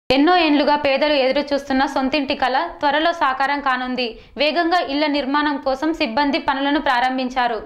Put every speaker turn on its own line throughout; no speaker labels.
ఎన్నో ఏండ్లుగా పేదలు ఎదురు చూస్తున్న సొంతింటి కల త్వరలో సాకారం కానుంది వేగంగా ఇళ్ల నిర్మాణం కోసం సిబ్బంది పనులను ప్రారంభించారు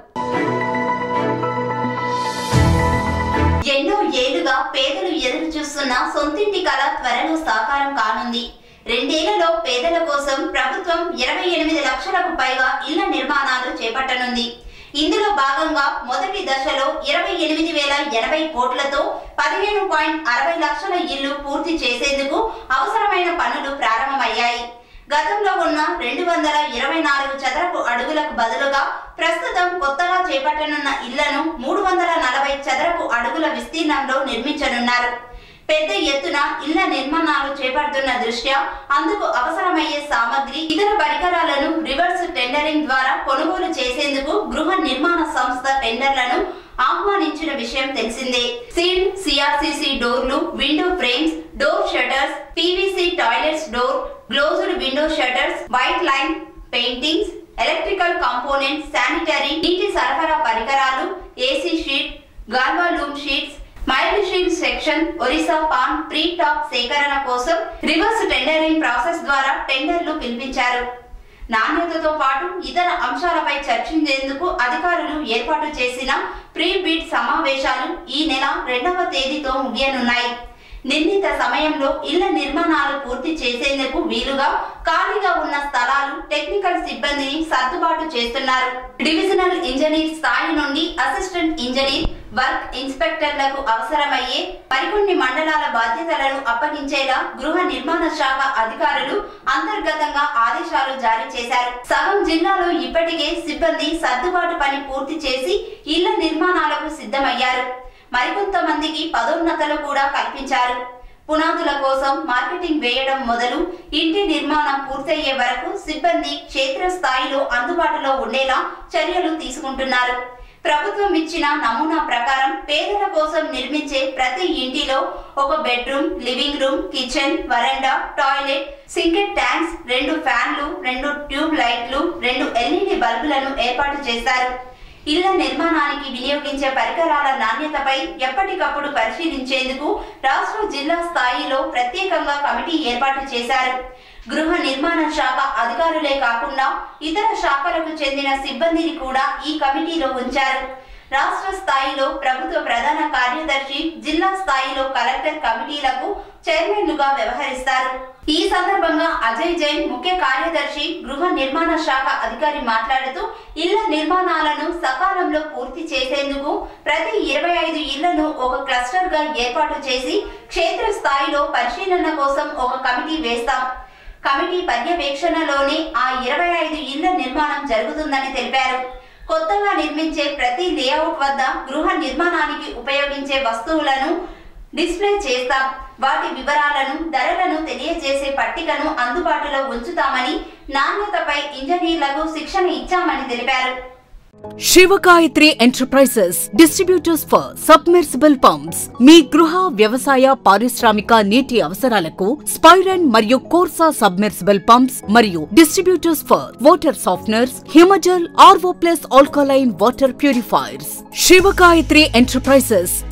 ఎన్నో ఏళ్లుగా పేదలు ఎదురు చూస్తున్న సొంతింటి కళ త్వరలో సాకారం కానుంది రెండేళ్లలో పేదల కోసం ప్రభుత్వం ఇరవై ఎనిమిది లక్షలకు పైగా ఇళ్ల నిర్మాణాలు చేపట్టనుంది ఇందులో భాగంగా మొదటి దశలో ఇరవై ఎనిమిది వేల ఎనభై కోట్లతో పదిహేను పాయింట్ అరవై లక్షల ఇళ్లు పూర్తి చేసేందుకు అవసరమైన పనులు ప్రారంభమయ్యాయి గతంలో ఉన్న రెండు వందల ఇరవై నాలుగు చదరపు అడుగులకు బదులుగా ప్రస్తుతం కొత్తగా చేపట్టనున్న ఇళ్లను మూడు వందల నలభై చదరపు అడుగుల విస్తీర్ణంలో నిర్మించనున్నారు పెద్ద ఎత్తున ఇళ్ల నిర్మాణాలు చేపడుతున్న దృష్ట్యా అందుకు అవసరమయ్యే సామగ్రి ఇతర పరికరాలను రివర్స్ టెండరింగ్ ద్వారా కొనుగోలు చేసేందుకు గృహ నిర్మాణ సంస్థ టెండర్లను ఆహ్వానించిన విషయం తెలిసిందే సీల్ సిఆర్సిసి డోర్లు window frames door shutters PVC toilets door glazed window shutters white line paintings electrical components sanitary నీటి సరఫరా పరికరాలు AC sheet galvalume sheets mild sheet section Orissa పాన్ ప్రీ టాప్ సేకరణ కోసం రివర్స్ టెండరింగ్ ప్రాసెస్ ద్వారా టెండర్లు పిలిపించారు నాణ్యతతో పాటు ఇతర అంశాలపై చర్చించేందుకు అధికారులు ఏర్పాటు చేసిన ప్రీ బిడ్ సమావేశాలు ఈ నెల రెండవ తేదీతో ముగియనున్నాయి నిర్ణీత సమయంలో ఇళ్ల నిర్మాణాలు పూర్తి చేసేందుకు వీలుగా ఖాళీగా ఉన్న స్థలాలు టెక్నికల్ సిబ్బందిని సర్దుబాటు చేస్తున్నారు డివిజనల్ ఇంజనీర్ స్థాయి నుండి అసిస్టెంట్ ఇంజనీర్ వర్క్ ఇన్స్పెక్టర్లకు అవసరమయ్యే మరికొన్ని మండలాల బాధ్యతలను అప్పగించేలా గృహ నిర్మాణ శాఖ అధికారులు అంతర్గతంగా ఆదేశాలు జారీ చేశారు సగం జిల్లాలో ఇప్పటికే సిబ్బంది సర్దుబాటు పని పూర్తి చేసి ఇళ్ల నిర్మాణాలకు సిద్ధమయ్యారు మరికొంతమందికి పదోన్నతలు కూడా కల్పించారు పునాదుల కోసం మార్కెటింగ్ వేయడం మొదలు ఇంటి నిర్మాణం పూర్తయ్యే వరకు సిబ్బంది క్షేత్రస్థాయిలో అందుబాటులో ఉండేలా చర్యలు తీసుకుంటున్నారు ప్రభుత్వం ఇచ్చిన నమూనా ప్రకారం పేదల కోసం నిర్మించే ప్రతి ఇంటిలో ఒక బెడ్రూమ్ లివింగ్ రూమ్ కిచెన్ వరండా టాయిలెట్ సింకెట్ ట్యాంక్స్ రెండు ఫ్యాన్లు రెండు ట్యూబ్ లైట్లు రెండు ఎల్ఈడి బల్బులను ఏర్పాటు చేశారు ఇళ్ల నిర్మాణానికి వినియోగించే పరికరాల నాణ్యతపై ఎప్పటికప్పుడు పరిశీలించేందుకు రాష్ట్ర జిల్లా స్థాయిలో ప్రత్యేకంగా కమిటీ ఏర్పాటు చేశారు గృహ నిర్మాణ శాఖ అధికారులే కాకుండా ఇతర శాఖలకు చెందిన సిబ్బందిని కూడా ఈ కమిటీలో ఉంచారు రాష్ట్ర స్థాయిలో ప్రభుత్వ ప్రధాన కార్యదర్శి జిల్లా స్థాయిలో కలెక్టర్ కమిటీలకు చైర్మన్లుగా వ్యవహరిస్తారు ఈ సందర్భంగా అజయ్ జైన్ ముఖ్య కార్యదర్శి గృహ నిర్మాణ శాఖ అధికారి మాట్లాడుతూ ఇళ్ల నిర్మాణాలను సకాలంలో పూర్తి చేసేందుకు ప్రతి ఇరవై ఐదు ఇళ్లను ఒక క్లస్టర్ గా ఏర్పాటు చేసి క్షేత్ర స్థాయిలో పరిశీలన కోసం ఒక కమిటీ వేస్తాం కమిటీ పర్యవేక్షణలోనే ఆ ఇరవై ఐదు ఇళ్ల నిర్మాణం జరుగుతుందని తెలిపారు కొత్తగా నిర్మించే ప్రతి లేఅవుట్ వద్ద గృహ నిర్మాణానికి ఉపయోగించే వస్తువులను డిస్ప్లే చేస్తాం వాటి వివరాలను ధరలను తెలియజేసే పట్టికను అందుబాటులో ఉంచుతామని నాణ్యతపై ఇంజనీర్లకు శిక్షణ ఇచ్చామని తెలిపారు
Shivagayatri enterprises distributors for submersible pumps మీ గృహ వ్యవసాయ పారిశ్రామిక నీటి అవసరాలకు స్పైరన్ మరియు కోర్సా సబ్మెర్సిబుల్ పంప్స్ మరియు distributors for water softeners Himajal RO plus alkaline water purifiers Shivagayatri enterprises